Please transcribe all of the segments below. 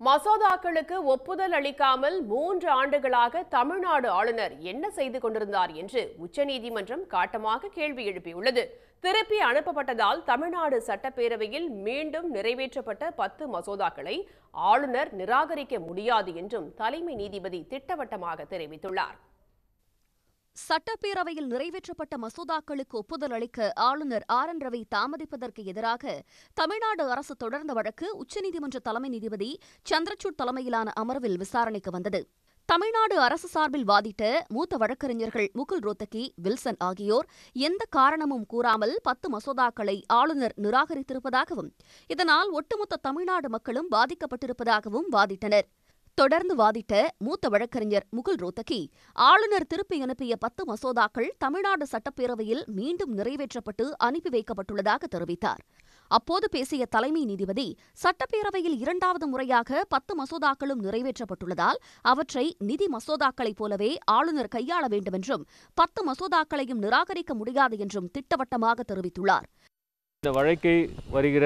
மசோதாக்களுக்கு ஒப்புதல் அளிக்காமல் மூன்று ஆண்டுகளாக தமிழ்நாடு ஆளுநர் என்ன செய்து கொண்டிருந்தார் என்று உச்சநீதிமன்றம் காட்டமாக கேள்வி எழுப்பியுள்ளது திருப்பி அனுப்பப்பட்டதால் தமிழ்நாடு சட்டப்பேரவையில் மீண்டும் நிறைவேற்றப்பட்ட பத்து மசோதாக்களை ஆளுநர் நிராகரிக்க முடியாது என்றும் தலைமை நீதிபதி திட்டவட்டமாக தெரிவித்துள்ளார் சட்டப்பேரவையில் நிறைவேற்றப்பட்ட மசோதாக்களுக்கு ஒப்புதல் அளிக்க ஆளுநர் ஆர் என் ரவி தாமதிப்பதற்கு எதிராக தமிழ்நாடு அரசு தொடர்ந்த வழக்கு உச்சநீதிமன்ற தலைமை நீதிபதி சந்திரசூட் தலைமையிலான அமர்வில் விசாரணைக்கு வந்தது தமிழ்நாடு அரசு சார்பில் வாதிட்ட மூத்த வழக்கறிஞர்கள் முகுல் ரோத்தகி வில்சன் ஆகியோர் எந்த காரணமும் கூறாமல் பத்து மசோதாக்களை ஆளுநர் நிராகரித்திருப்பதாகவும் இதனால் ஒட்டுமொத்த தமிழ்நாடு மக்களும் பாதிக்கப்பட்டிருப்பதாகவும் வாதிட்டனர் தொடர்ந்து வாதிட்ட மூத்த வழக்கறிஞர் முகுல் ரோத்தகி ஆளுநர் திருப்பி அனுப்பிய பத்து மசோதாக்கள் தமிழ்நாடு சட்டப்பேரவையில் மீண்டும் நிறைவேற்றப்பட்டு அனுப்பி வைக்கப்பட்டுள்ளதாக தெரிவித்தார் அப்போது பேசிய தலைமை நீதிபதி சட்டப்பேரவையில் இரண்டாவது முறையாக பத்து மசோதாக்களும் நிறைவேற்றப்பட்டுள்ளதால் அவற்றை நிதி மசோதாக்களைப் போலவே ஆளுநர் கையாள வேண்டுமென்றும் பத்து மசோதாக்களையும் நிராகரிக்க முடியாது என்றும் திட்டவட்டமாக தெரிவித்துள்ளார் இந்த வழக்கை வருகிற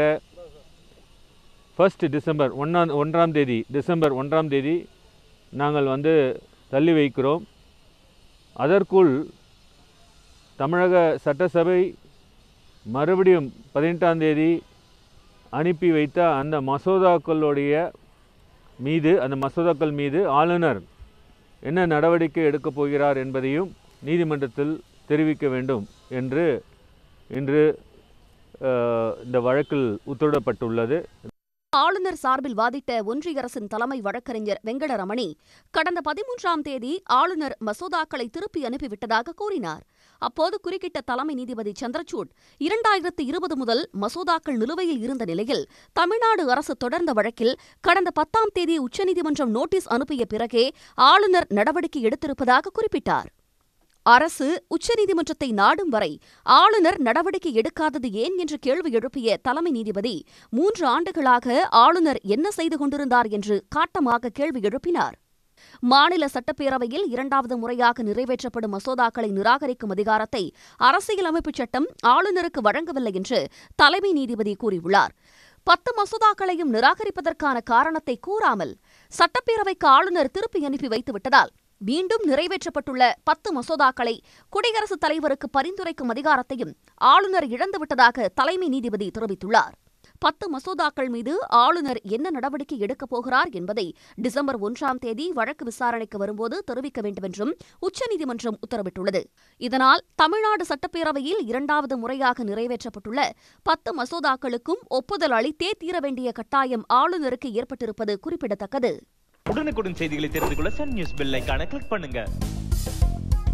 ஃபர்ஸ்ட் டிசம்பர் ஒன்றாம் ஒன்றாம் தேதி டிசம்பர் ஒன்றாம் தேதி நாங்கள் வந்து தள்ளி வைக்கிறோம் அதற்குள் தமிழக சட்டசபை மறுபடியும் பதினெட்டாம் தேதி அனுப்பி வைத்த அந்த மசோதாக்களுடைய மீது அந்த மசோதாக்கள் மீது ஆளுநர் என்ன நடவடிக்கை எடுக்கப் போகிறார் என்பதையும் நீதிமன்றத்தில் தெரிவிக்க வேண்டும் என்று இன்று அஹ், இந்த வழக்கில் உத்தரவிடப்பட்டுள்ளது ஆளுநர் சார்பில் வாதிட்ட ஒன்றிய அரசின் தலைமை வழக்கறிஞர் வெங்கடரமணி கடந்த பதிமூன்றாம் தேதி ஆளுநர் மசோதாக்களை திருப்பி அனுப்பிவிட்டதாக கூறினார் அப்போது குறுக்கிட்ட தலைமை நீதிபதி சந்திரசூட் இரண்டாயிரத்து இருபது முதல் மசோதாக்கள் நிலுவையில் இருந்த நிலையில் தமிழ்நாடு அரசு தொடர்ந்த வழக்கில் கடந்த பத்தாம் தேதி உச்சநீதிமன்றம் நோட்டீஸ் அனுப்பிய பிறகே ஆளுநர் நடவடிக்கை எடுத்திருப்பதாக குறிப்பிட்டார் அரசு உச்சநீதிமன்றத்தை நாடும் வரை ஆளுநர் நடவடிக்கை எடுக்காதது ஏன் என்று கேள்வி எழுப்பிய தலைமை நீதிபதி மூன்று ஆண்டுகளாக ஆளுநர் என்ன செய்து கொண்டிருந்தார் என்று காட்டமாக கேள்வி எழுப்பினார் மாநில சட்டப்பேரவையில் இரண்டாவது முறையாக நிறைவேற்றப்படும் மசோதாக்களை நிராகரிக்கும் அதிகாரத்தை அரசியலமைப்புச் சட்டம் ஆளுநருக்கு வழங்கவில்லை என்று தலைமை நீதிபதி கூறியுள்ளார் பத்து மசோதாக்களையும் நிராகரிப்பதற்கான காரணத்தை கூறாமல் சட்டப்பேரவைக்கு ஆளுநர் திருப்பி அனுப்பி வைத்துவிட்டதால் மீண்டும் நிறைவேற்றப்பட்டுள்ள பத்து மசோதாக்களை குடியரசுத் தலைவருக்கு பரிந்துரைக்கும் அதிகாரத்தையும் ஆளுநர் இழந்துவிட்டதாக தலைமை நீதிபதி தெரிவித்துள்ளார் பத்து மசோதாக்கள் மீது ஆளுநர் என்ன நடவடிக்கை எடுக்கப் போகிறார் என்பதை டிசம்பர் ஒன்றாம் தேதி வழக்கு விசாரணைக்கு வரும்போது தெரிவிக்க வேண்டுமென்றும் உச்சநீதிமன்றம் உத்தரவிட்டுள்ளது இதனால் தமிழ்நாடு சட்டப்பேரவையில் இரண்டாவது முறையாக நிறைவேற்றப்பட்டுள்ள பத்து மசோதாக்களுக்கும் ஒப்புதல் அளித்தே தீர வேண்டிய கட்டாயம் ஆளுநருக்கு ஏற்பட்டிருப்பது குறிப்பிடத்தக்கது உடனுக்குடன் செய்திகளை தெரிந்து கொள்ள சன் நியூஸ் பெல் ஐகானை கிளிக் பண்ணுங்க